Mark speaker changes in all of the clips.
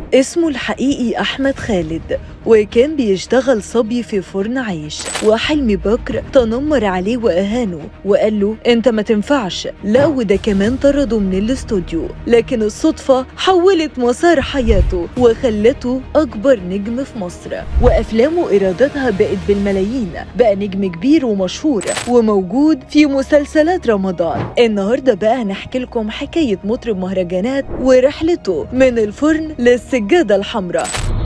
Speaker 1: اسمه الحقيقي أحمد خالد وكان بيشتغل صبي في فرن عيش وحلمي بكر تنمر عليه وأهانه وقال له أنت ما تنفعش لا وده كمان طرده من الاستوديو لكن الصدفة حولت مسار حياته وخلته أكبر نجم في مصر وأفلامه إيراداتها بقت بالملايين بقى نجم كبير ومشهور وموجود في مسلسلات رمضان النهاردة بقى هنحكي لكم حكاية مطرب مهرجانات ورحلته من الفرن للسجادة الحمراء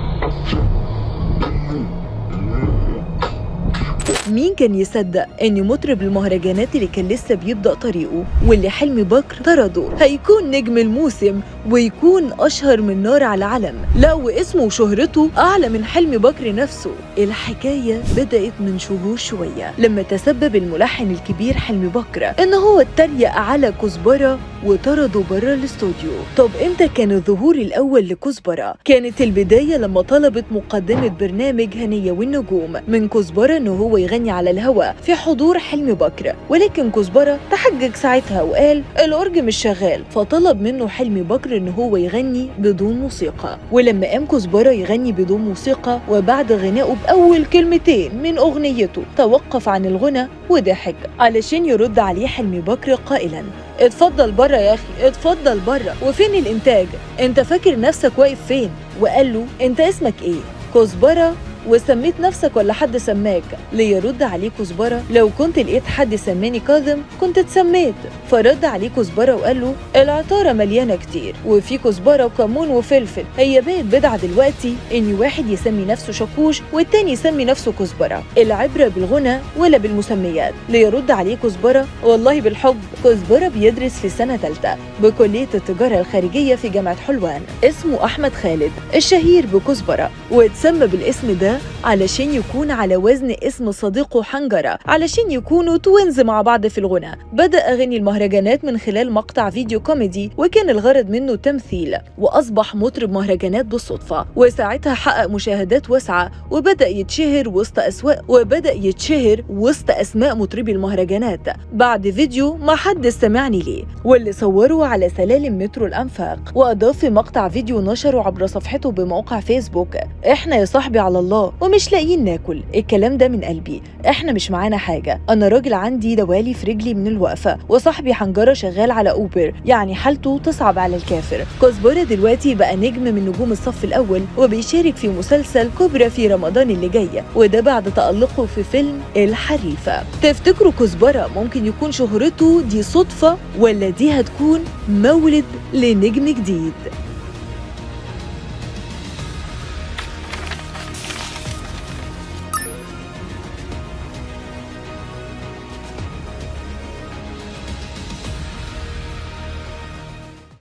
Speaker 1: مين كان يصدق ان مطرب المهرجانات اللي كان لسه بيبدا طريقه واللي حلمي بكر طرده هيكون نجم الموسم ويكون اشهر من نار على علم لا واسمه وشهرته اعلى من حلمي بكر نفسه الحكايه بدات من شهور شويه لما تسبب الملحن الكبير حلمي بكر ان هو اتريق على كزبره وطرده بره الاستوديو طب امتى كان الظهور الاول لكزبره كانت البدايه لما طلبت مقدمه برنامج هنيه والنجوم من كزبره ان هو يغني على الهواء في حضور حلمي بكر ولكن كزبره تحجج ساعتها وقال الاورج مش شغال فطلب منه حلمي بكر ان هو يغني بدون موسيقى ولما قام كزبره يغني بدون موسيقى وبعد غنائه باول كلمتين من اغنيته توقف عن الغنى وضحك علشان يرد عليه حلمي بكر قائلا اتفضل بره يا اخي اتفضل بره وفين الانتاج انت فاكر نفسك واقف فين وقال له انت اسمك ايه كزبره وسميت نفسك ولا حد سماك ليرد عليه كزبرة لو كنت لقيت حد سماني كاظم كنت اتسميت فرد عليه كزبرة وقال له العطارة مليانة كتير وفي كزبرة وكمون وفلفل هي بقت بدعة دلوقتي ان واحد يسمي نفسه شاكوش والتاني يسمي نفسه كزبرة العبرة بالغنى ولا بالمسميات ليرد عليه كزبرة والله بالحب كزبرة بيدرس في سنة تالتة بكلية التجارة الخارجية في جامعة حلوان اسمه أحمد خالد الشهير بكزبرة واتسمى بالاسم ده علشان يكون على وزن اسم صديقه حنجرة علشان يكونوا توينز مع بعض في الغنى بدأ أغني المهرجانات من خلال مقطع فيديو كوميدي وكان الغرض منه تمثيل وأصبح مطرب مهرجانات بالصدفة وساعتها حقق مشاهدات واسعة وبدأ يتشهر وسط أسواق وبدأ يتشهر وسط أسماء مطربي المهرجانات بعد فيديو ما حد سمعني ليه واللي صوره على سلالم مترو الأنفاق وأضاف في مقطع فيديو نشره عبر صفحته بموقع فيسبوك إحنا يا صاحبي على الله ومش لاقيين ناكل الكلام ده من قلبي احنا مش معانا حاجه انا راجل عندي دوالي في رجلي من الوقفه وصاحبي حنجره شغال على اوبر يعني حالته تصعب على الكافر كزبره دلوقتي بقى نجم من نجوم الصف الاول وبيشارك في مسلسل كبرى في رمضان اللي جاي وده بعد تالقه في فيلم الحريفه تفتكروا كزبره ممكن يكون شهرته دي صدفه ولا دي هتكون مولد لنجم جديد